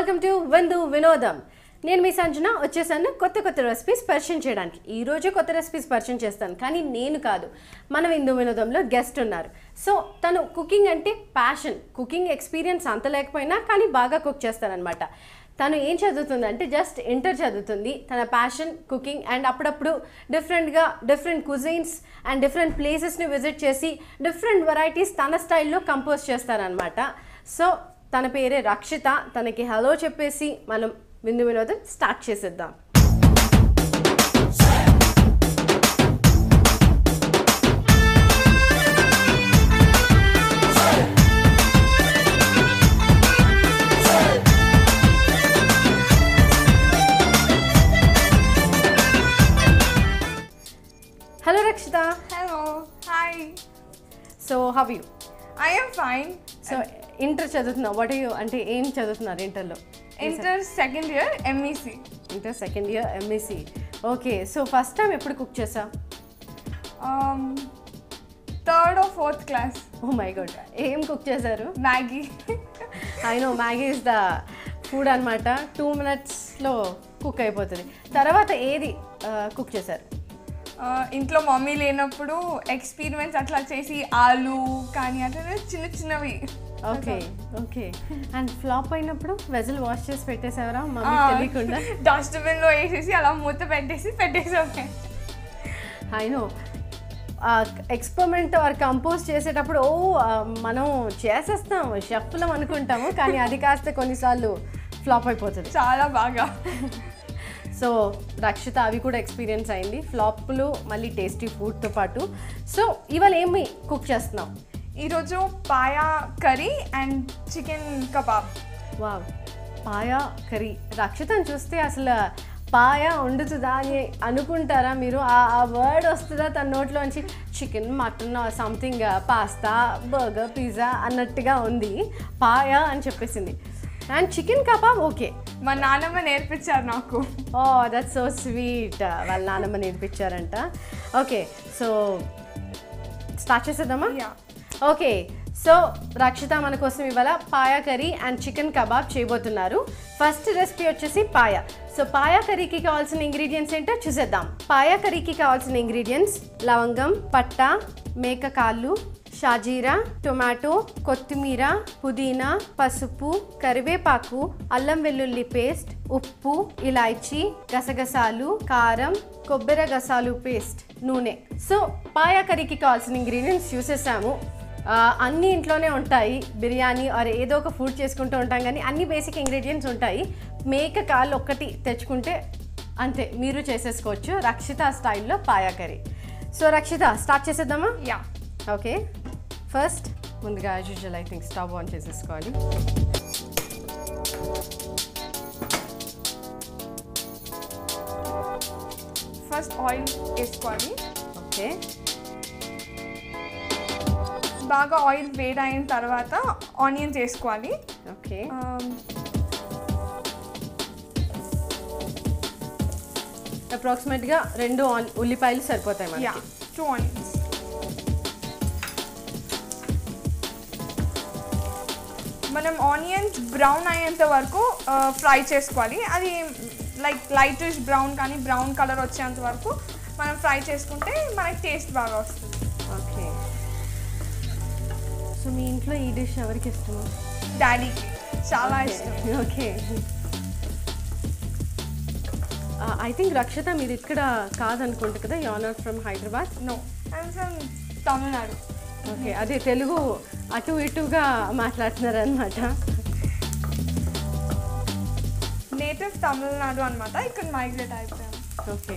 Welcome to వందు వినోదం నేను మీ సంజన వచ్చేసాను కొత్త కొత్త రెసిపీస్ పరిచయం చేయడానికి ఈ రోజు కొత్త రెసిపీస్ పరిచయం చేస్తాను కానీ నేను కాదు మన విందు వినోదంలో గెస్ట్ ఉన్నారు సో తను కుకింగ్ అంటే ప్యాషన్ కుకింగ్ ఎక్స్పీరియన్స్ అంత లేకపోయినా కానీ బాగా కుక్ చేస్తారనమాట తను ఏం చదువుతుందంటే జస్ట్ ఇంటర్ చదువుతుంది తన ప్యాషన్ కుకింగ్ అండ్ అప్పుడప్పుడు డిఫరెంట్గా డిఫరెంట్ కుజైన్స్ అండ్ డిఫరెంట్ ప్లేసెస్ని విజిట్ చేసి డిఫరెంట్ వెరైటీస్ తన స్టైల్లో కంపోజ్ చేస్తారనమాట సో తన పేరే రక్షిత తనకి హలో చెప్పేసి మనం విందు వినోదం స్టార్ట్ చేసేద్దాం hello Rakshita Hello. Hi. So how you I am fine. So inter చదువుతున్నావు వాట్ యూ అంటే ఏం చదువుతున్నారు ఇంటర్లో Inter second year MEC. Inter second year MSc okay so first time ఎప్పుడు కుక్ చేసా Um, third or fourth class. Oh my good ఏం cook చేశారు Maggie. I know Maggi is the food అనమాట two మినిట్స్లో కుక్ అయిపోతుంది తర్వాత ఏది cook చేశారు Uh, ఇంట్లో మమ్మీ లేనప్పుడు ఎక్స్పీరిమెంట్స్ అట్లా చేసి ఆలు కానీ అట్లా చిన్న చిన్నవి ఓకే ఓకే అండ్ ఫ్లాప్ అయినప్పుడు వెజల్ వాష్ చేసి పెట్టేసావరా మమ్మీ తెలియకుండా డస్ట్బిన్ లో వేసేసి అలా మూత పెట్టేసి పెట్టేసామే I know experiment or compose చేసేటప్పుడు ఓ ఆ, మనం చేసేస్తాం షెఫ్లం అనుకుంటాము కానీ అది కాస్త కొన్నిసార్లు ఫ్లాప్ అయిపోతుంది చాలా బాగా సో రక్షిత అవి కూడా ఎక్స్పీరియన్స్ అయింది ఫ్లాప్లు మళ్ళీ టేస్టీ ఫుడ్తో పాటు సో ఇవాళ ఏమి కుక్ చేస్తున్నాం ఈరోజు paya curry and chicken kebab wow paya curry రక్షితను చూస్తే అసలు పాయ వండుతుందా అని అనుకుంటారా మీరు ఆ ఆ వర్డ్ వస్తుందా తన నోట్లోంచి chicken mutton something pasta burger pizza అన్నట్టుగా ఉంది పాయ అని చెప్పేసింది అండ్ చికెన్ కబాబ్ ఓకే మా నాన్నమ్మ నేర్పించారు నాకు ఓ దట్ సో స్వీట్ వాళ్ళ నాన్నమ్మ నేర్పించారంట ఓకే సో స్టార్ట్ చేసేద్దామా యా ఓకే సో రక్షిత మన కోసం ఇవాళ paya curry and chicken kebab చేయబోతున్నారు ఫస్ట్ రెసిపీ వచ్చేసి పాయా సో పాయా కర్రీకి కావాల్సిన ఇంగ్రీడియంట్స్ ఏంటో చూసేద్దాం పాయా కర్రీకి కావాల్సిన ఇంగ్రీడియంట్స్ లవంగం పట్ట మేక కాళ్ళు షాజీరా టొమాటో కొత్తిమీర పుదీనా పసుపు కరివేపాకు అల్లం వెల్లుల్లి పేస్ట్ ఉప్పు ఇలాచీ గసగసాలు కారం కొబ్బరి గసాలు పేస్ట్ నూనె సో పాయా కర్రీకి కావాల్సిన ఇంగ్రీడియంట్స్ చూసేసాము ఆ, అన్ని ఇంట్లోనే ఉంటాయి బిర్యానీ ఆర్ ఏదో ఒక ఫుడ్ చేసుకుంటూ ఉంటాం కానీ అన్ని బేసిక్ ఇంగ్రీడియంట్స్ ఉంటాయి మేక కాళ్ళు ఒక్కటి తెచ్చుకుంటే అంతే మీరు చేసేసుకోవచ్చు రక్షిత స్టైల్లో paya curry so Rakshita start చేసేద్దామా యా ఓకే ఫస్ట్ ముందుగా as usual I think stove on చేసేసుకోవాలి ఫస్ట్ ఆయిల్ వేసుకోవాలి ఓకే బాగా ఆయిల్ వేడి అయిన తర్వాత ఆనియన్స్ వేసుకోవాలి ఓకే అప్రాక్సిమేట్గా రెండు ఆన్- ఉల్లిపాయలు సరిపోతాయి యా మనకి టూ ఆనియన్స్ మనం ఆనియన్స్ బ్రౌన్ అయ్యేంత వరకు ఫ్రై చేసుకోవాలి అది లైక్ లైటిష్ బ్రౌన్ కానీ బ్రౌన్ కలర్ వచ్చేంత వరకు మనం ఫ్రై చేసుకుంటే మనకి టేస్ట్ బాగా వస్తుంది ఓకే సో మీ ఇంట్లో ఈ డిష్ ఎవరికి ఇష్టము డాడీకి చాలా ఇష్టం ఓకే ఐ థింక్ రక్షిత మీరు ఇక్కడ కాదనుకుంటు కదా you are not from Hyderabad no I'm from Tamil Nadu okay అదే తెలుగు అటు ఇటుగా మాట్లాడుతున్నారనమాట నేటివ్ తమిళనాడు అనమాట ఇక్కడ మైగ్రేట్ అయిపోయాం ఓకే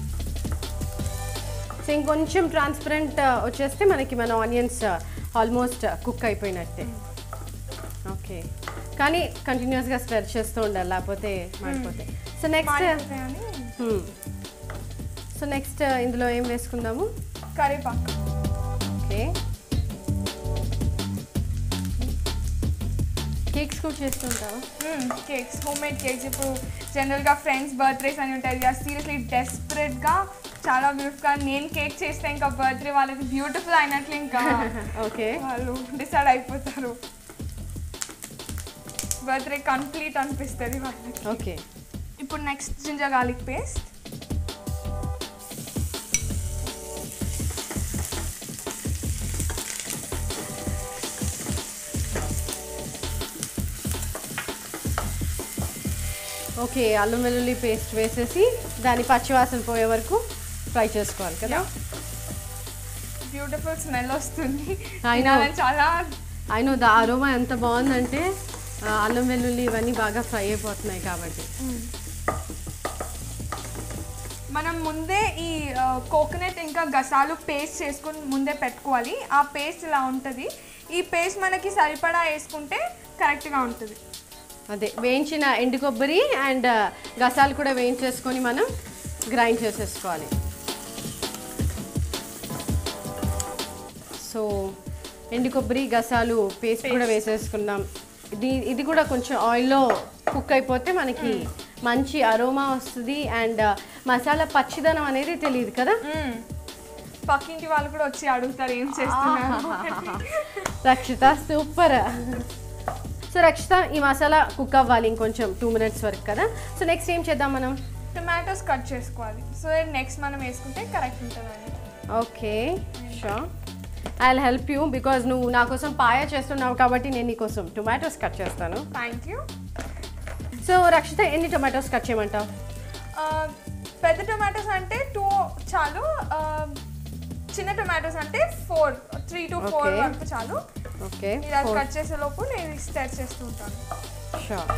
సో ఇంకొంచెం ట్రాన్స్పరెంట్ వచ్చేస్తే మనకి మన ఆనియన్స్ ఆల్మోస్ట్ కుక్ అయిపోయినట్టే ఓకే కానీ కంటిన్యూస్గా స్ప్రెడ్ చేస్తూ ఉండాలి లేకపోతే మాడిపోతాయి సో నెక్స్ట్ మాడిపోతాయని సో నెక్స్ట్ ఇందులో ఏం వేసుకుందాము కరివేపాకు ఓకే కేక్స్ కూడా చేస్తుంటావా కేక్స్ హోమ్ మేడ్ కేక్స్ ఇప్పుడు జనరల్గా ఫ్రెండ్స్ బర్త్డేస్ అని ఉంటాయి సీరియస్లీ డెస్పరేట్గా చాలా బ్యూటిఫుల్గా నేను కేక్ చేస్తే ఇంకా బర్త్డే వాళ్ళకి బ్యూటిఫుల్ అయినట్లు ఇంకా ఓకే వాళ్ళు డిసైడ్ అయిపోతారు బర్త్డే కంప్లీట్ అనిపిస్తుంది వాళ్ళకి ఓకే ఇప్పుడు next ginger garlic paste okay అల్లం వెల్లుల్లి పేస్ట్ వేసేసి దాని పచ్చివాసన పోయే వరకు ఫ్రై చేసుకోవాలి కదా బ్యూటిఫుల్ స్మెల్ వస్తుంది I know. తినాలని చాలా అయినో దా అరోమా ఎంత బాగుందంటే ఆ, అల్లం వెల్లుల్లి ఇవన్నీ బాగా ఫ్రై అయిపోతున్నాయి కాబట్టి మనం ముందే ఈ కోకోనట్ ఇంకా గసాలు పేస్ట్ చేసుకుని ముందే పెట్టుకోవాలి ఆ పేస్ట్ ఇలా ఉంటుంది ఈ పేస్ట్ మనకి సరిపడా వేసుకుంటే కరెక్ట్గా ఉంటుంది అదే వేయించిన ఎండు కొబ్బరి అండ్ గసాలు కూడా వేయించేసుకొని మనం గ్రైండ్ చేసేసుకోవాలి సో ఎండు కొబ్బరి గసాలు పేస్ట్ కూడా వేసేసుకున్నాం ఇది ఇది కూడా కొంచెం ఆయిల్లో కుక్ అయిపోతే మనకి మంచి అరోమా వస్తుంది అండ్ మసాలా పచ్చిదనం అనేది తెలియదు కదా మ్మ్. పక్కింటి వాళ్ళు కూడా వచ్చి అడుగుతారు ఏం చేస్తున్నారు రక్షిత సూపర్ సో రక్షిత ఈ మసాలా కుక్ అవ్వాలి ఇంకొంచెం టూ మినిట్స్ వరకు కదా సో నెక్స్ట్ ఏం చేద్దాం మనం టొమాటోస్ కట్ చేసుకోవాలి సో నెక్స్ట్ మనం వేసుకుంటే కరెక్ట్ ఉంటుందండి okay sure I help you because నువ్వు నా కోసం పాయ చేస్తున్నావు కాబట్టి నేను నీకోసం టొమాటోస్ కట్ చేస్తాను థ్యాంక్ యూ సో రక్షిత ఎన్ని టొమాటోస్ కట్ చేయమంటావు పెద్ద టొమాటోస్ అంటే టూ చాలు ఆ, చిన్న టొమాటోస్ అంటే four three to four Okay. వరకు చాలు ఓకే మీరు అది కట్ చేసే లోపు నేను స్టార్ట్ చేస్తూ ఉంటాను షూర్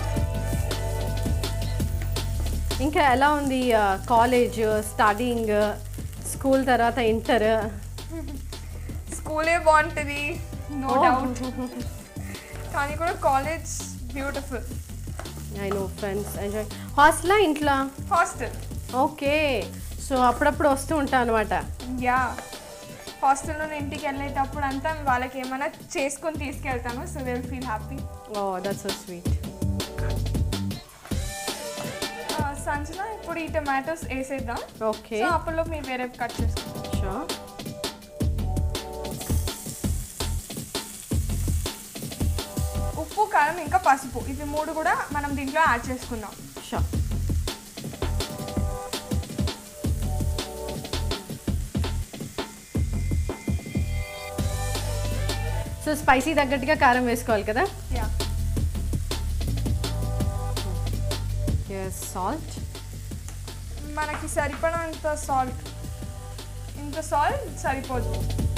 ఇంకా ఎలా ఉంది కాలేజ్ స్టడీయింగ్ స్కూల్ తర్వాత ఇంటర్ స్కూలే బాగుంటుంది నో డౌట్ కానీ కూడా college beautiful I know friends enjoy హాస్టలా ఇంట్లో హాస్టల్ ఓకే సో అప్పుడప్పుడు వస్తూ ఉంటాను అనమాట యా హాస్టల్లో ఇంటికి వెళ్ళేటప్పుడు అంతా వాళ్ళకి ఏమైనా చేసుకొని తీసుకెళ్తాను so they feel happy oh that's so sweet Sanchana ఇప్పుడు ఈ టొమాటోస్ వేసేద్దాం ఓకే సో అప్పట్లో మీరు వేరే కట్ చేసుకోండి షూర్ ఉప్పు కారం ఇంకా పసుపు ఇవి మూడు కూడా మనం దీంట్లో యాడ్ చేసుకుందాం షూర్ సో స్పైసీ తగ్గట్టుగా కారం వేసుకోవాలి కదా యా ఎస్ సాల్ట్ మనకి సరిపడంత సాల్ట్ ఇంత సాల్ట్ సరిపోదు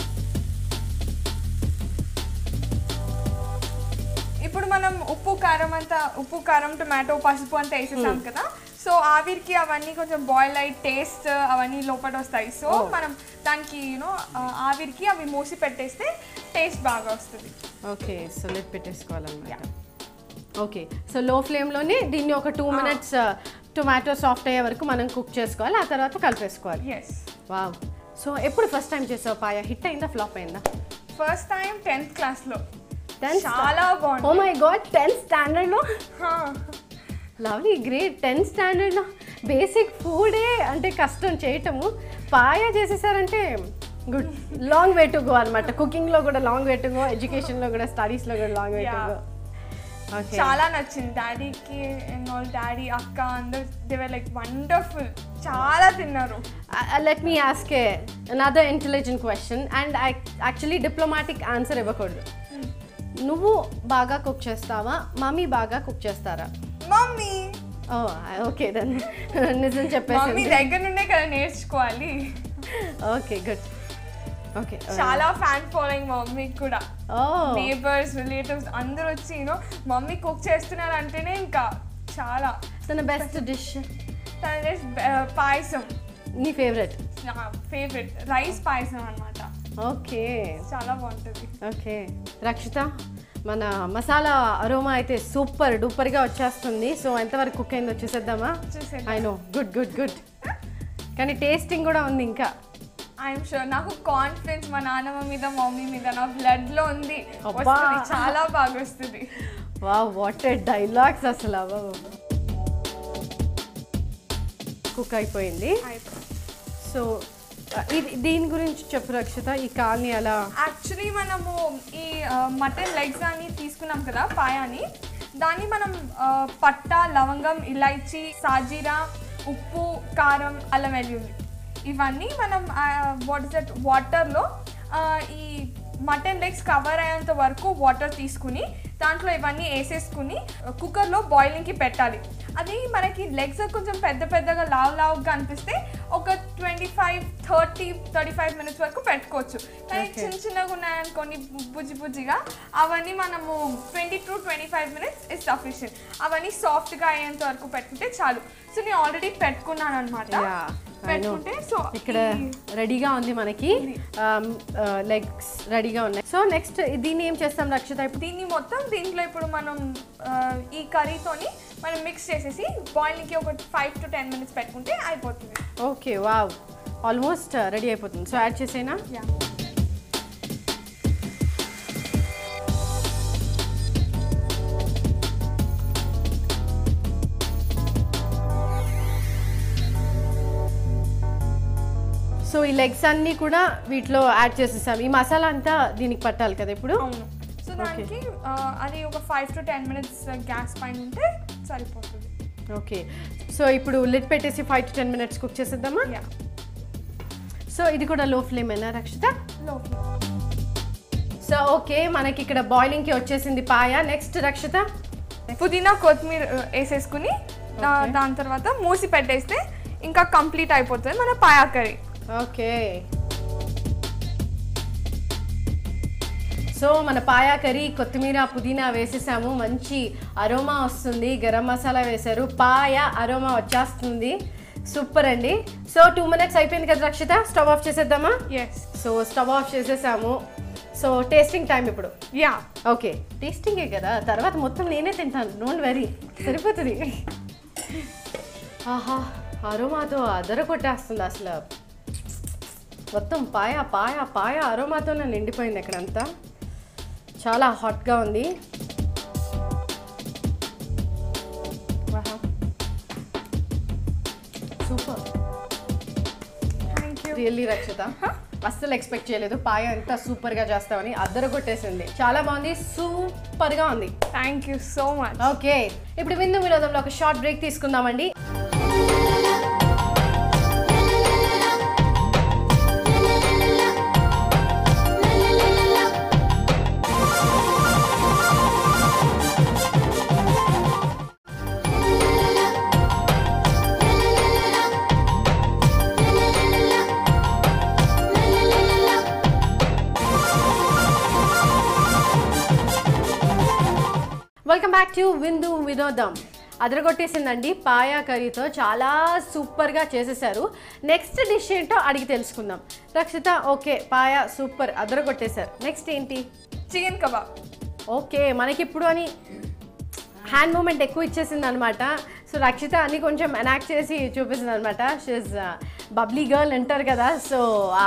ఇప్పుడు మనం ఉప్పు కారం అంతా ఉప్పు కారం టొమాటో పసుపు అంతా వేసేసాం కదా సో ఆవిరికి అవన్నీ కొంచెం బాయిల్ అయ్యి టేస్ట్ అవన్నీ లోపల వస్తాయి సో Oh. మనం దానికి యూనో ఆవిరికి అవి మూసి పెట్టేస్తే టేస్ట్ బాగా వస్తుంది ఓకే సో లెట్ పెట్టేసుకోవాలన్నమాట ఓకే సో లో ఫ్లేమ్లోనే దీన్ని ఒక టూ మినిట్స్ టొమాటో సాఫ్ట్ అయ్యే వరకు మనం కుక్ చేసుకోవాలి ఆ తర్వాత కలిపేసుకోవాలి ఎస్ వావ్ సో ఎప్పుడు ఫస్ట్ టైం చేసావు పాయ హిట్ అయిందా ఫ్లాప్ అయిందా ఫస్ట్ టైం టెన్త్ క్లాస్లో Tenth చాలా ఓ బాగుంది మై గాడ్ టెన్త్ స్టాండర్డ్లో హా. లవ్లీ గ్రేట్ టెన్త్ స్టాండర్డ్లో బేసిక్ ఫుడే అంటే కష్టం చేయటము పాయ చేసేసారంటే good long way to go అనమాట కుకింగ్లో కూడా లాంగ్ వే టు గో ఎడ్యుకేషన్లో కూడా స్టడీస్లో కూడా long way to Yeah. Go okay చాలా నచ్చింది డాడీకి అండ్ ఆల్ డాడీ అక్క అందరు దేవర్ లైక్ వండర్ఫుల్ చాలా తిన్నారు let me ask a another intelligent question and actually diplomatic answer ఇవ్వకూడదు నువ్వు బాగా కుక్ చేస్తావా మమ్మీ బాగా కుక్ చేస్తారా మమ్మీ ఓ ఓకే దెన్ నిజం మమ్మీ చెప్పేసి దగ్గర నుండే కదా నేర్చుకోవాలి ఓకే గుడ్ ఓకే చాలా ఫ్యాన్ ఫాలోయింగ్ మమ్మీకి కూడా ఓ నేబర్స్ రిలేటివ్స్ అందరూ వచ్చి యూనో మమ్మీ కుక్ చేస్తున్నారు అంటేనే ఇంకా చాలా తన బెస్ట్ డిష్ తన just, uh, పాయసం నీ ఫేవరెట్ నా ఫేవరెట్ రైస్ పాయసం అన్నమాట ఓకే చాలా బాగుంటుంది ఓకే రక్షిత మన మసాలా అరోమా అయితే సూపర్ డూపర్గా వచ్చేస్తుంది సో ఎంతవరకు కుక్ అయిందో చూసేద్దామా చూసేద్దాం. I know good good good కానీ టేస్టింగ్ కూడా ఉంది ఇంకా ఐఎమ్ షూర్ నాకు కాన్ఫిడెన్స్ మా నాన్నమ్మ మీద మమ్మీ మీద నా బ్లడ్ లో ఉంది అబ్బా. వస్తుంది చాలా బాగా వస్తుంది వా వాట్ డైలాగ్స్ అసలు కుక్ అయిపోయింది సో ఇది దీని గురించి చెప్పు రక్షిత ఈ కాల్ని అలా యాక్చువల్లీ మనము ఈ మటన్ లెగ్స్ అని తీసుకున్నాం కదా పాయాని దాన్ని మనం ఆ, పట్ట లవంగం ఇలైచి సాజీరా ఉప్పు కారం అల్లం వెల్లుల్లి ఇవన్నీ మనం వాట్ ఇస్ దట్ వాటర్లో ఈ మటన్ లెగ్స్ కవర్ అయ్యేంత వరకు వాటర్ తీసుకుని దాంట్లో ఇవన్నీ వేసేసుకుని కుక్కర్లో బాయిలింగ్కి పెట్టాలి అది మనకి లెగ్స్ కొంచెం పెద్ద పెద్దగా లావు లావుగా అనిపిస్తే ఒక twenty five thirty thirty five minutes వరకు పెట్టుకోవచ్చు కానీ Okay. చిన్న చిన్నగా ఉన్నాయనుకోండి బుజ్జి బుజ్జిగా అవన్నీ మనము twenty to twenty five minutes is sufficient అవన్నీ సాఫ్ట్గా అయ్యేంత వరకు పెట్టుకుంటే చాలు సో నేను ఆల్రెడీ పెట్టుకున్నాను అనమాట Yeah, I know. పెట్టుకుంటే సో ఇక్కడ రెడీగా ఉంది మనకి లెగ్స్ రెడీగా ఉన్నాయి సో నెక్స్ట్ దీన్ని ఏం చేస్తాం రక్షిత ఇప్పుడు దీన్ని మొత్తం దీంట్లో ఇప్పుడు మనం ఆ, ఈ కర్రీతోని మనం మిక్స్ చేసేసి బాయిలింగ్కి ఒక ఫైవ్ టు టెన్ మినిట్స్ పెట్టుకుంటే అయిపోతుంది ఓకే వావ్ ఆల్మోస్ట్ రెడీ అయిపోతుంది సో యాడ్ చేసేనా యా సో ఈ లెగ్స్ అన్నీ కూడా వీటిలో యాడ్ చేసేసాం ఈ మసాలా అంతా దీనికి పట్టాలి కదా ఇప్పుడు అవును సో దానికి ఆ, అది ఒక five to ten minutes gas పైన ఉంటే సరిపోతుంది ఓకే సో ఇప్పుడు లిడ్ పెట్టేసి five to ten minutes cook చేసేద్దామా యా సో ఇది కూడా లో ఫ్లేమ్ అయినా రక్షిత లోపల సో ఓకే మనకి ఇక్కడ బాయిలింగ్కి వచ్చేసింది పాయ నెక్స్ట్ రక్షిత పుదీనా కొత్తిమీర ఆ, వేసేసుకుని దా- Okay. దాని తర్వాత మూసి పెట్టేస్తే ఇంకా కంప్లీట్ అయిపోతుంది మన పాయా కర్రీ ఓకే సో మన పాయా కర్రీ కొత్తిమీర పుదీనా వేసేసాము మంచి అరోమా వస్తుంది గరం మసాలా వేశారు పాయ అరోమా వచ్చేస్తుంది సూపర్ అండి సో టూ మినిట్స్ అయిపోయింది కదా రక్షిత స్టవ్ ఆఫ్ చేసేద్దామా ఎస్ సో స్టవ్ ఆఫ్ చేసేసాము సో టేస్టింగ్ టైం ఇప్పుడు యా ఓకే టేస్టింగే కదా తర్వాత మొత్తం నేనే తింటాను డోంట్ వెరీ సరిపోతుంది ఆహా అరోమాతో అదర కొట్టేస్తుంది అసలు మొత్తం పాయ పాయ పాయ అరోమాతోనే నిండిపోయింది ఇక్కడంతా చాలా హాట్గా ఉంది ఆహా. Super thank you really Rakshita అస్సలు ఎక్స్పెక్ట్ చేయలేదు పాయ ఎంత సూపర్ గా చేస్తామని అద్దరు కొట్టేసింది చాలా బాగుంది సూపర్ గా ఉంది thank you so much okay ఇప్పుడు విందు వినోదంలో ఒక షార్ట్ బ్రేక్ తీసుకుందామండి welcome back to Vindu Vinodam అదరగొట్టేసిందండి paya కర్రీతో చాలా సూపర్గా చేసేసారు నెక్స్ట్ డిష్ ఏంటో అడిగి తెలుసుకుందాం రక్షిత ఓకే పాయా సూపర్ అదరగొట్టేశారు నెక్స్ట్ ఏంటి చికెన్ కబాబ్ ఓకే మనకి ఇప్పుడు అని హ్యాండ్ మూమెంట్ ఎక్కువ ఇచ్చేసింది అనమాట సో రక్షిత అన్ని కొంచెం ఎనాక్ట్ చేసి చూపిస్తుంది అనమాట షీజ్ బబ్లీ గర్ల్ అంటారు కదా సో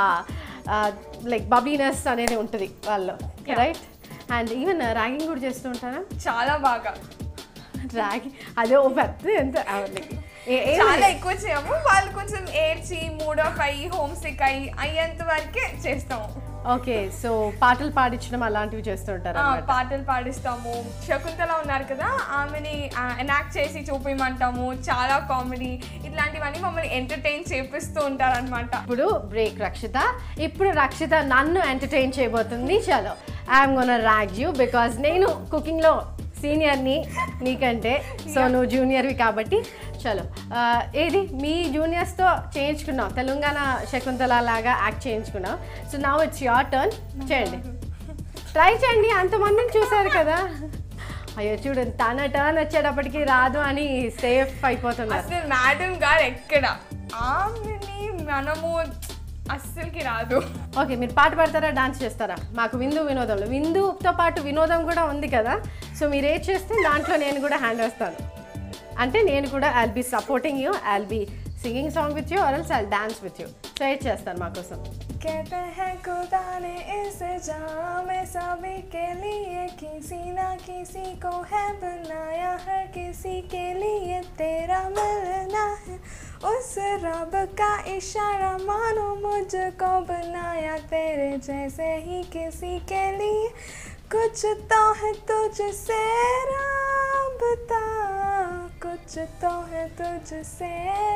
లైక్ బబ్లీనెస్ అనేది ఉంటుంది వాళ్ళు Yeah. Right and even ragging కూడా చేస్తూ ఉంటారా చాలా బాగా ర్యాగింగ్ అదే ఓ పెద్ద ఎంత ఆ, like, ఏ- ఏ- చాలా ఎక్కువ చేయము వాళ్ళు కొంచెం ఏడ్చి మూడ్ ఆఫ్ అయ్యి హోమ్ సిక్ అయ్యి అయ్యేంత వరకే చేస్తాము ఓకే సో పాటలు పాడించడం అలాంటివి చేస్తూ ఉంటారు ఆ, అన్నమాట. పాటలు పాడిస్తాము శకుంతల ఉన్నారు కదా ఆమెని ఎనాక్ట్ చేసి చూపించమంటాము చాలా కామెడీ ఇట్లాంటివన్నీ మమ్మల్ని ఎంటర్టైన్ చేపిస్తూ ఉంటారు అనమాట ఇప్పుడు బ్రేక్ రక్షిత ఇప్పుడు రక్షిత నన్ను ఎంటర్టైన్ చేయబోతుంది చలో I'm gonna rag you because నేను కుకింగ్లో సీనియర్ని నీకంటే సో నువ్వు జూనియర్వి కాబట్టి చలో ఆ, ఏది మీ జూనియర్స్తో చేయించుకున్నావు తెలంగాణ శకుంతల లాగా యాక్ట్ చేయించుకున్నావు so now it's your turn చేయండి ట్రై చేయండి అంతమందిని చూసారు కదా అయ్యో చూడండి తన టర్న్ వచ్చేటప్పటికి రాదు అని సేఫ్ అయిపోతున్నారు అసలు మేడం గారు ఎక్కడ ఆమెని మనము అస్సలకి రాదు ఓకే మీరు పాట పాడతారా డాన్స్ చేస్తారా మాకు విందు వినోదంలో విందుతో పాటు వినోదం కూడా ఉంది కదా సో మీరు ఏది చేస్తే దాంట్లో నేను కూడా హ్యాండ్ వేస్తాను అంటే నేను కూడా I'll be supporting you I'll be singing song with you or else I'll dance with you so ఏది చేస్తాను మాకోసం कहते हैं खुदा ने इस जहाँ में सभी के लिए किसी ना किसी को है बनाया हर किसी के लिए तेरा मिलना है उस रब का इशारा मानो मुझको बनाया तेरे जैसे ही किसी के लिए कुछ तो है तुझसे बता कुछ तो है तुझसे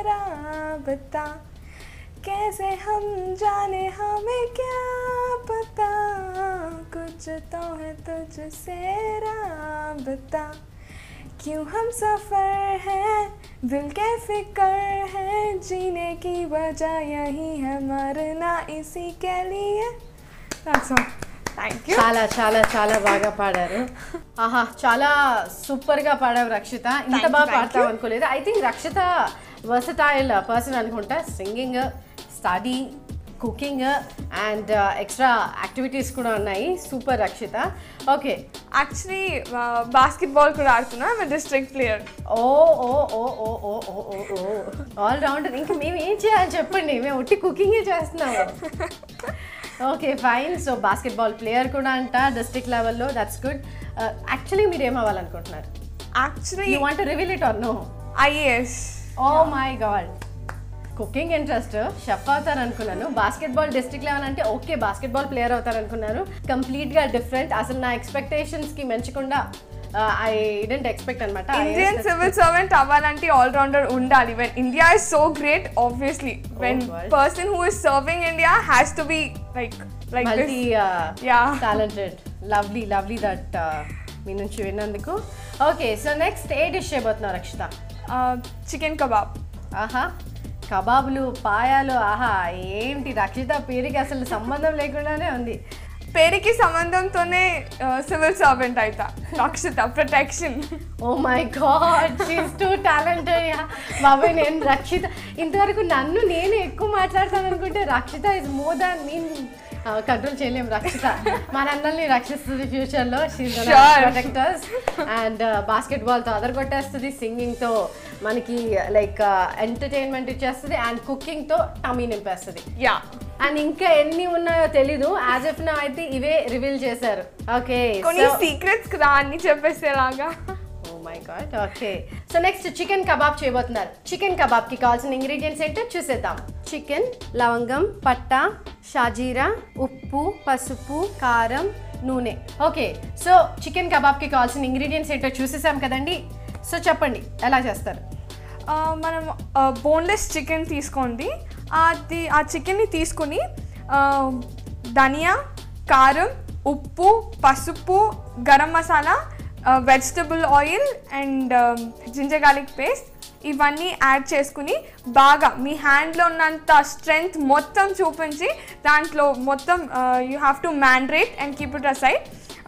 राबता कैसे हम जाने हमें क्या पता कुछ तो है तुझसे राबता क्यों हम सफ़र हैं दिल के फिक्र है जीने की वजह यही है मरना इसी के लिए That's all. Thank you. చాలా చాలా చాలా బాగా పాడారు ఆహా చాలా సూపర్ గా పాడావు రక్షిత ఇంత Thank you, బాగా thank పాడతావు you. అనుకోలేదు I think Rakshita versatile person అనుకుంటా singing study cooking and extra activities కూడా ఉన్నాయి super Rakshita okay actually basketball కూడా ఆడుతున్నా మేము district player oh oh oh oh oh oh oh oh all rounder ఇంకా మేము ఏం చేయాలి చెప్పండి మేము ఒట్టి కుకింగే చేస్తున్నాము okay fine so basketball player కూడా అంట డిస్ట్రిక్ట్ లెవెల్లో దట్స్ గుడ్ యాక్చువల్లీ మీరు ఏం అవ్వాలనుకుంటున్నారు actually you want reveal it or no IAS oh my god cooking interest chef అవుతారు అనుకున్నాను బాస్కెట్బాల్ డిస్ట్రిక్ట్ లెవెల్ అంటే ఓకే బాస్కెట్బాల్ ప్లేయర్ అవుతారు అనుకున్నారు కంప్లీట్గా డిఫరెంట్ అసలు నా ఎక్స్పెక్టేషన్స్కి మెచ్చకుండా ఐ డెంట్ ఎక్స్పెక్ట్ అనమాట ఇండియన్ సివిల్ సర్వెంట్ అవ్వాలంటే ఆల్ రౌండర్ ఉండాలి when India is so great obviously when God. Person who is serving India has to be like like multi Yeah. Talented lovely lovely that మీ నుంచి విన్నందుకు okay so next ఏ dish చేయబోతున్నావు రక్షిత chicken kebab ఆహా కబాబులు పాయాలు ఆహా ఏంటి రక్షిత పేరుకి అసలు సంబంధం లేకుండానే ఉంది పేరుకి సంబంధంతోనే సివిల్ సర్వెంట్ అవుతా Rakshita protection oh my god she's too talented బాబాయ్ నేను రక్షిత ఇంతవరకు నన్ను నేను ఎక్కువ మాట్లాడతాను అనుకుంటే Rakshita is more than mean control చేయలేము రక్షిత మన అన్నల్ని రక్షిస్తుంది ఫ్యూచర్లో she's Sure. Protectors and basket బాల్తో అదర్ కొట్టేస్తుంది సింగింగ్తో మనకి లైక్ ఎంటర్టైన్మెంట్ ఇచ్చేస్తుంది అండ్ కుకింగ్తో టమీ నింపేస్తుంది యా అండ్ ఇంకా ఎన్ని ఉన్నాయో తెలీదు యాజ్ ఎఫ్ నా అయితే ఇవే రివీల్ చేశారు ఓకే కొన్ని సీక్రెట్స్ రా అన్ని చెప్పేసేలాగా oh my god okay so next chicken kebab చేయబోతున్నారు చికెన్ కబాబ్కి కావాల్సిన ఇంగ్రీడియంట్స్ ఏంటో చూసేద్దాం చికెన్ లవంగం పట్టా షాజీరా ఉప్పు పసుపు కారం నూనె ఓకే సో చికెన్ కబాబ్కి కావాల్సిన ఇంగ్రీడియంట్స్ ఏంటో చూసేసాం కదండి సో చెప్పండి ఎలా చేస్తారు ఆ, మనం బోన్లెస్ చికెన్ తీసుకోండి అది ఆ చికెన్ని తీసుకొని ఆ, ధనియా కారం ఉప్పు పసుపు garam masala vegetable oil and ginger garlic paste ఇవన్నీ యాడ్ చేసుకుని బాగా మీ హ్యాండ్లో ఉన్నంత స్ట్రెంగ్త్ మొత్తం చూపించి దాంట్లో మొత్తం you have to marinate and keep it aside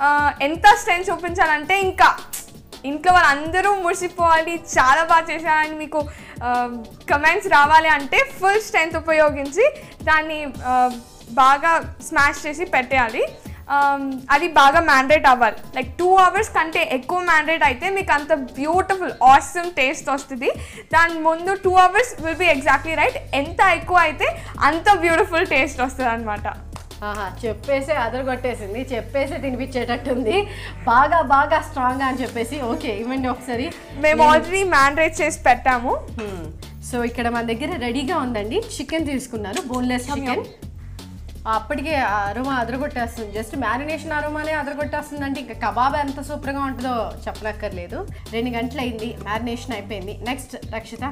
ఎంత స్ట్రెంగ్త్ చూపించాలంటే ఇంకా ఇంట్లో వాళ్ళందరూ మురిసిపోవాలి చాలా బాగా చేశారని మీకు కమెంట్స్ రావాలి అంటే ఫుల్ స్ట్రెంత్ ఉపయోగించి దాన్ని ఆ, బాగా స్మాష్ చేసి పెట్టేయాలి Um, అది బాగా మ్యాండేట్ అవ్వాలి లైక్ టూ అవర్స్ కంటే ఎక్కువ మ్యాండేట్ అయితే మీకు అంత బ్యూటిఫుల్ ఆసమ్ టేస్ట్ వస్తుంది దాని ముందు two hours will be exactly right ఎంత ఎక్కువ అయితే అంత బ్యూటిఫుల్ టేస్ట్ వస్తుంది అనమాట ఆహా చెప్పేసి అదరగొట్టేసింది చెప్పేసి తినిపించేటట్టుంది బాగా బాగా స్ట్రాంగ్ అని చెప్పేసి ఓకే ఇవ్వండి ఒకసారి మేము ఆల్రెడీ మ్యాండేట్ చేసి పెట్టాము సో ఇక్కడ మన దగ్గర రెడీగా ఉందండి చికెన్ తీసుకున్నారు బోన్లెస్ చికెన్ అప్పటికే అరుమా అదరగొట్టేస్తుంది జస్ట్ మ్యారినేషన్ అరుమానే అదరగొట్టేస్తుంది అంటే ఇంకా కబాబ్ ఎంత సూపర్గా ఉంటుందో చెప్పనక్కర్లేదు రెండు గంటలు అయింది మ్యారినేషన్ అయిపోయింది నెక్స్ట్ రక్షిత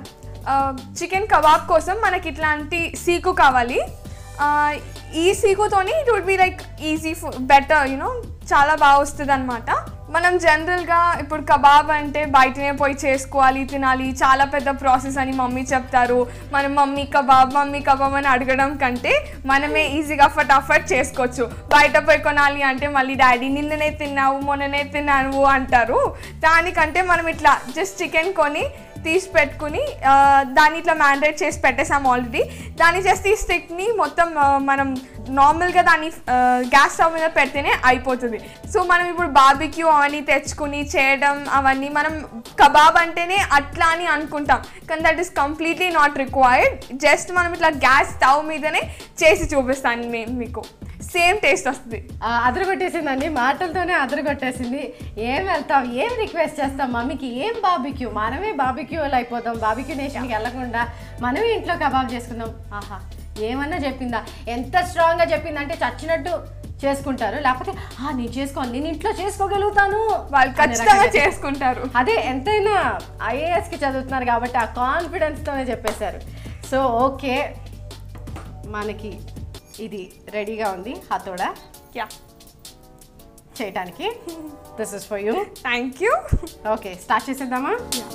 చికెన్ కబాబ్ కోసం మనకి ఇట్లాంటి సీకు కావాలి ఆ, ఈ సీకుతోని it would be like easy better you know చాలా బాగా వస్తుంది అనమాట మనం జనరల్గా ఇప్పుడు కబాబ్ అంటే బయటనే పోయి చేసుకోవాలి తినాలి చాలా పెద్ద ప్రాసెస్ అని మమ్మీ చెప్తారు మనం మమ్మీ కబాబ్ మమ్మీ కబాబ్ అని అడగడం కంటే మనమే ఈజీగా ఫటాఫట్ చేసుకోవచ్చు బయట పోయి కొనాలి అంటే మళ్ళీ డాడీ నిన్ననే తిన్నావు మొన్ననే తిన్నావు అంటారు దానికంటే మనం ఇట్లా జస్ట్ చికెన్ కొని తీసి పెట్టుకుని ఆ, దాన్ని ఇట్లా మ్యాండేట్ చేసి పెట్టేసాం ఆల్రెడీ దాన్ని జస్ట్ ఈ స్టిక్ని మొత్తం ఆ, మనం నార్మల్గా దాన్ని గ్యాస్ స్టవ్ మీద పెడితేనే అయిపోతుంది సో మనం ఇప్పుడు బార్బిక్యూ అవన్నీ తెచ్చుకుని చేయడం అవన్నీ మనం కబాబ్ అంటేనే అట్లా అని అనుకుంటాం కానీ that is completely not required just మనం ఇట్లా గ్యాస్ స్టవ్ మీదనే చేసి చూపిస్తాను మేము మీకు సేమ్ టేస్ట్ వస్తుంది ఆ, అదరగొట్టేసిందండి మాటలతోనే అదరగొట్టేసింది ఏం వెళ్తాం ఏం రిక్వెస్ట్ చేస్తాం మమ్మీకి ఏం బాబిక్యూ మనమే బాబిక్యూలు అయిపోతాం బాబిక్యూ నేషన్కి వెళ్ళకుండా మనమే ఇంట్లో కబాబ్ చేసుకుందాం ఆహా ఏమన్నా చెప్పిందా ఎంత స్ట్రాంగ్గా చెప్పిందంటే చచ్చినట్టు చేసుకుంటారు లేకపోతే "ఆ, నేను చేసుకోవాలి నేను ఇంట్లో చేసుకోగలుగుతాను వాళ్ళు అనే ఖచ్చితంగా రకంగా చేసుకుంటారు అదే ఎంతైనా ఐఏఎస్కి చదువుతున్నారు కాబట్టి ఆ కాన్ఫిడెన్స్తోనే చెప్పేశారు సో ఓకే మనకి ఇది రెడీగా ఉంది హతోడా యా చేయటానికి this is for you thank you okay start చేసేద్దామా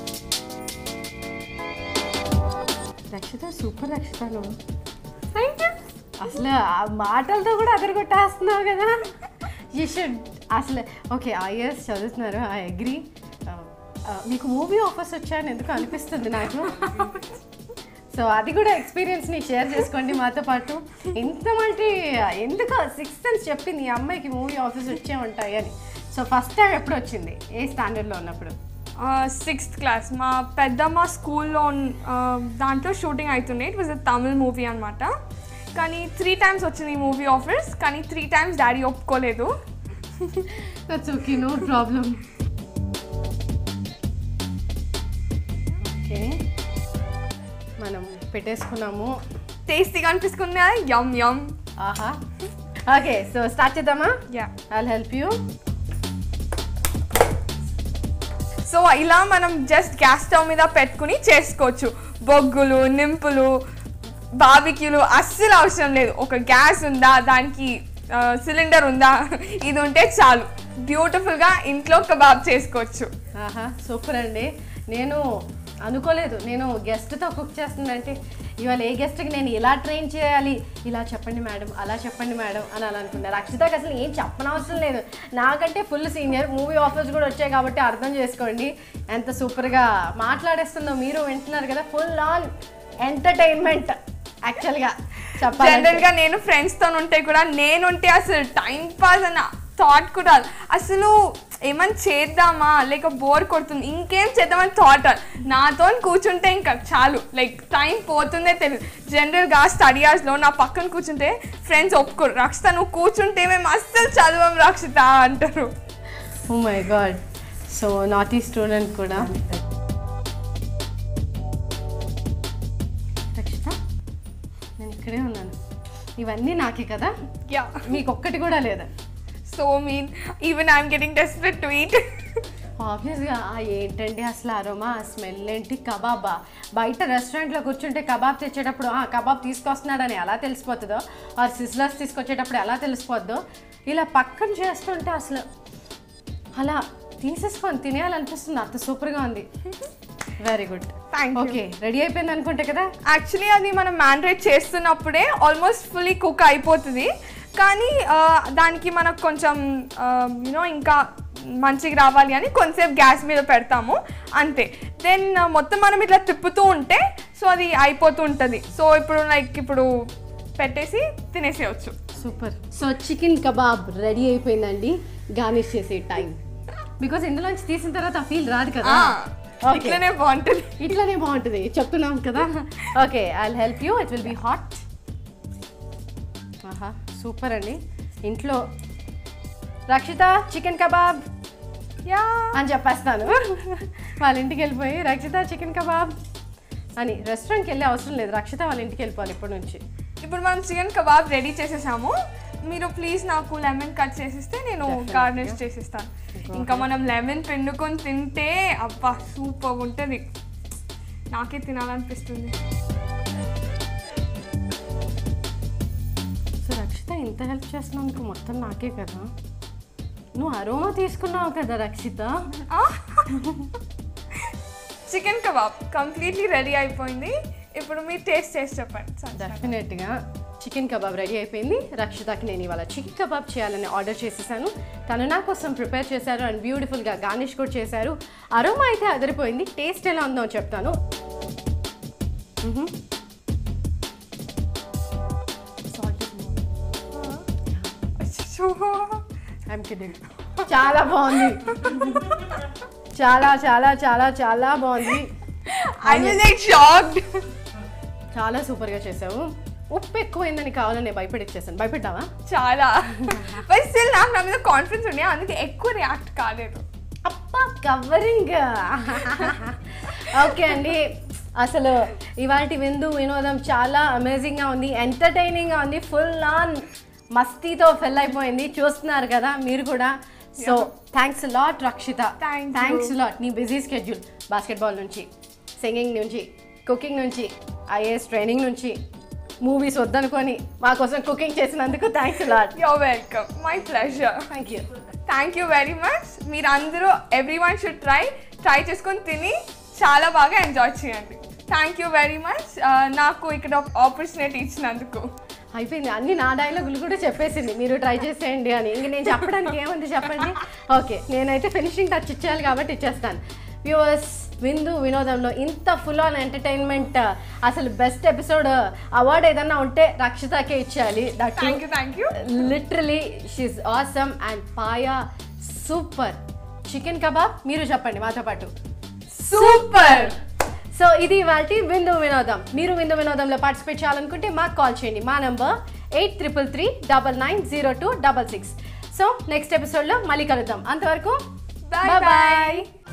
రక్షిత సూపర్ రక్షిత నువ్వు థ్యాంక్ యూ అసలు ఆ మాటలతో కూడా అదరగొట్టేస్తున్నావు కదా యూ షుడ్ అసలు ఓకే ఐఎస్ చదువుతున్నారు ఐ అగ్రి మీకు మూవీ ఆఫర్స్ వచ్చాయని ఎందుకు అనిపిస్తుంది నాకు సో అది కూడా ఎక్స్పీరియన్స్ని షేర్ చేసుకోండి మాతో పాటు ఇంత మంచి ఎందుకు సిక్స్త్ సెన్స్ చెప్పింది ఈ అమ్మాయికి మూవీ ఆఫర్స్ వచ్చే ఉంటాయి అని సో ఫస్ట్ టైం ఎప్పుడు వచ్చింది ఏ స్టాండర్డ్లో ఉన్నప్పుడు సిక్స్త్ క్లాస్ మా పెద్దమ్మ స్కూల్లో దాంట్లో షూటింగ్ అవుతుండే it was a Tamil movie అనమాట కానీ త్రీ టైమ్స్ వచ్చింది ఈ మూవీ ఆఫర్స్ కానీ త్రీ టైమ్స్ డాడీ ఒప్పుకోలేదు that's okay no problem okay మనం పెట్టేసుకున్నాము టేస్టీగా అనిపిస్తుంది యమ్ యమ్ ఆహా ఓకే సో స్టార్ట్ చేద్దామా yeah I'll help you so ఇలా మనం జస్ట్ గ్యాస్ స్టవ్ మీద పెట్టుకుని చేసుకోవచ్చు బొగ్గులు నింపులు బాబిక్యూలు అస్సలు అవసరం లేదు ఒక గ్యాస్ ఉందా దానికి సిలిండర్ ఉందా ఇది ఉంటే చాలు బ్యూటిఫుల్గా ఇంట్లో కబాబ్ చేసుకోవచ్చు ఆహా సూపర్ అండి నేను అనుకోలేదు నేను గెస్ట్తో కుక్ చేస్తుందంటే ఇవాళ ఏ గెస్ట్కి నేను ఇలా ట్రైన్ చేయాలి ఇలా చెప్పండి మేడం అలా చెప్పండి మేడం అని అలా అనుకున్నారు రక్షితకి అసలు ఏం చెప్పనవసరం లేదు నాకంటే ఫుల్ సీనియర్ మూవీ ఆఫర్స్ కూడా వచ్చాయి కాబట్టి అర్థం చేసుకోండి ఎంత సూపర్గా మాట్లాడేస్తుందో మీరు వింటున్నారు కదా ఫుల్ ఆన్ ఎంటర్టైన్మెంట్ యాక్చువల్గా చెప్పాలి జనరల్ గా నేను ఫ్రెండ్స్ తో ఉంటే కూడా నేనుంటే అసలు టైం పాస్ అన్న థాట్ కూడా రాదు. అసలు ఏమైనా చేద్దామా లేక బోర్ కొడుతుంది ఇంకేం చేద్దామని థాట్ నాతో కూర్చుంటే ఇంకా చాలు లైక్ టైం పోతుందే తెలియదు జనరల్గా స్టడీ లో నా పక్కన కూర్చుంటే ఫ్రెండ్స్ ఒప్పుకోరు రక్షిత నువ్వు కూర్చుంటే మేము అస్సలు చదవం రక్షిత అంటారు oh my god so naughty student కూడా రక్షిత నేను ఇక్కడే ఉన్నాను ఇవన్నీ నాకే కదా యా మీకు ఒక్కటి కూడా లేదా so mean even I'm getting desperate to eat ఆబ్వియస్గా ఏంటండి అసలు అరోమా ఆ స్మెల్ ఏంటి కబాబా బయట రెస్టారెంట్లో కూర్చుంటే కబాబ్ తెచ్చేటప్పుడు ఆ కబాబ్ తీసుకొస్తున్నాడని ఎలా తెలిసిపోతుందో ఆ సిస్లర్స్ తీసుకొచ్చేటప్పుడు ఎలా తెలిసిపోద్దో ఇలా పక్కన చేస్తుంటే అసలు అలా తీసేసుకొని తినేయాలనిపిస్తుంది అంత సూపర్గా ఉంది very good thank you okay ready అయిపోయింది అనుకుంటే కదా యాక్చువల్లీ అది మనం మ్యాన్రేట్ చేస్తున్నప్పుడే ఆల్మోస్ట్ ఫుల్లీ కుక్ అయిపోతుంది కానీ ఆ, దానికి మనకు కొంచెం యూనో ఇంకా మంచిగా రావాలి అని కొంతసేపు గ్యాస్ మీద పెడతాము అంతే దెన్ మొత్తం మనం ఇట్లా తిప్పుతూ ఉంటే సో అది అయిపోతూ ఉంటుంది సో ఇప్పుడు లైక్ ఇప్పుడు పెట్టేసి తినేసేయచ్చు super so chicken kebab ready అయిపోయిందండి గార్నిష్ చేసే టైం బికాస్ ఇందులోంచి తీసిన తర్వాత ఆ ఫీల్ రాదు కదా Okay. ఇట్లనే బాగుంటుంది ఇట్లానే బాగుంటుంది చెప్తున్నాం కదా okay I help you it will be hot ఆహా సూపర్ అండి ఇంట్లో రక్షిత చికెన్ కబాబ్ యా అని చెప్పేస్తాను వాళ్ళ ఇంటికి వెళ్ళిపోయి రక్షిత చికెన్ కబాబ్ అని రెస్టారెంట్కి వెళ్ళే అవసరం లేదు రక్షిత వాళ్ళ ఇంటికి వెళ్ళిపోవాలి ఇప్పటి నుంచి ఇప్పుడు మనం చికెన్ కబాబ్ రెడీ చేసేసాము మీరు ప్లీజ్ నాకు లెమన్ కట్ చేసిస్తే నేను Definitely. గార్నిష్ చేసిస్తాను ఇంకా మనం లెమన్ పిండుకొని తింటే అబ్బా సూపర్ ఉంటుంది నాకే తినాలనిపిస్తుంది సో రక్షిత ఇంత హెల్ప్ చేసినందుకు మొత్తం నాకే కదా నువ్వు అరోమా తీసుకున్నావు కదా Rakshita chicken kebab completely ready అయిపోయింది ఇప్పుడు మీరు టేస్ట్ చేసి చెప్పండి సంచలనం. డెఫినెట్గా చికెన్ కబాబ్ రెడీ అయిపోయింది రక్షితకి నేను ఇవాళ చికెన్ కబాబ్ చేయాలని ఆర్డర్ చేసేసాను తను నా కోసం ప్రిపేర్ చేశారు అండ్ బ్యూటిఫుల్గా గార్నిష్ కూడా చేశారు అరోమా అయితే అదిరిపోయింది టేస్ట్ ఎలా ఉందో చెప్తాను సాల్ట్ అచ్చచ్చో. ఐమ్ కిడింగ్ చాలా బాగుంది చాలా చాలా చాలా చాలా బాగుంది I was like shocked. చాలా సూపర్గా చేసావు ఉప్పు ఎక్కువైందని కావాలని నేను భయపెడిచ్చేసాను భయపెట్టావా చాలా బట్ స్టిల్ నాకు నా మీద కాన్ఫిడెన్స్ ఉండే అందుకే ఎక్కువ రియాక్ట్ కాలేదు అప్పా కవరింగ్ ఓకే అండి అసలు ఇవాటి విందు వినోదం చాలా అమేజింగ్గా ఉంది ఎంటర్టైనింగ్గా ఉంది ఫుల్ ఆన్ మస్తీతో ఫెల్ అయిపోయింది చూస్తున్నారు కదా మీరు కూడా so thanks lot Rakshita Thank you. Thanks lot నీ బిజీ స్కెడ్యూల్ బాస్కెట్బాల్ నుంచి సింగింగ్ నుంచి కుకింగ్ నుంచి ఐఏఎస్ ట్రైనింగ్ నుంచి మూవీస్ వద్దనుకొని మా కోసం కుకింగ్ చేసినందుకు thanks lot your welcome my pleasure thank you thank you very much మీరు అందరూ everyone should try try చేసుకొని తిని చాలా బాగా ఎంజాయ్ చేయండి థ్యాంక్ యూ వెరీ మచ్ నాకు ఇక్కడ ఆపర్చునిటీ ఇచ్చినందుకు అయిపోయింది అన్ని నా డైలాగులు కూడా చెప్పేసింది మీరు ట్రై చేసేయండి అని ఇంక నేను చెప్పడానికి ఏముంది చెప్పండి ఓకే నేనైతే ఫినిషింగ్ టచ్ ఇచ్చేయాలి కాబట్టి ఇచ్చేస్తాను వ్యూవర్స్ విందు వినోదంలో ఇంత ఫుల్ ఆన్ ఎంటర్టైన్మెంట్ అసలు బెస్ట్ ఎపిసోడ్ అవార్డు ఏదన్నా ఉంటే రక్షితకే ఇచ్చేయాలి that thank you thank you literally she's awesome and paya super chicken kebab మీరు చెప్పండి మాతో పాటు సూపర్ సో ఇది వాటి విందు వినోదం మీరు విందు వినోదంలో పార్టిసిపేట్ చేయాలనుకుంటే మాకు కాల్ చేయండి మా number eight triple three double nine zero two double six so next ఎపిసోడ్లో మళ్ళీ కలుద్దాం అంతవరకు Bye బాయ్ bye.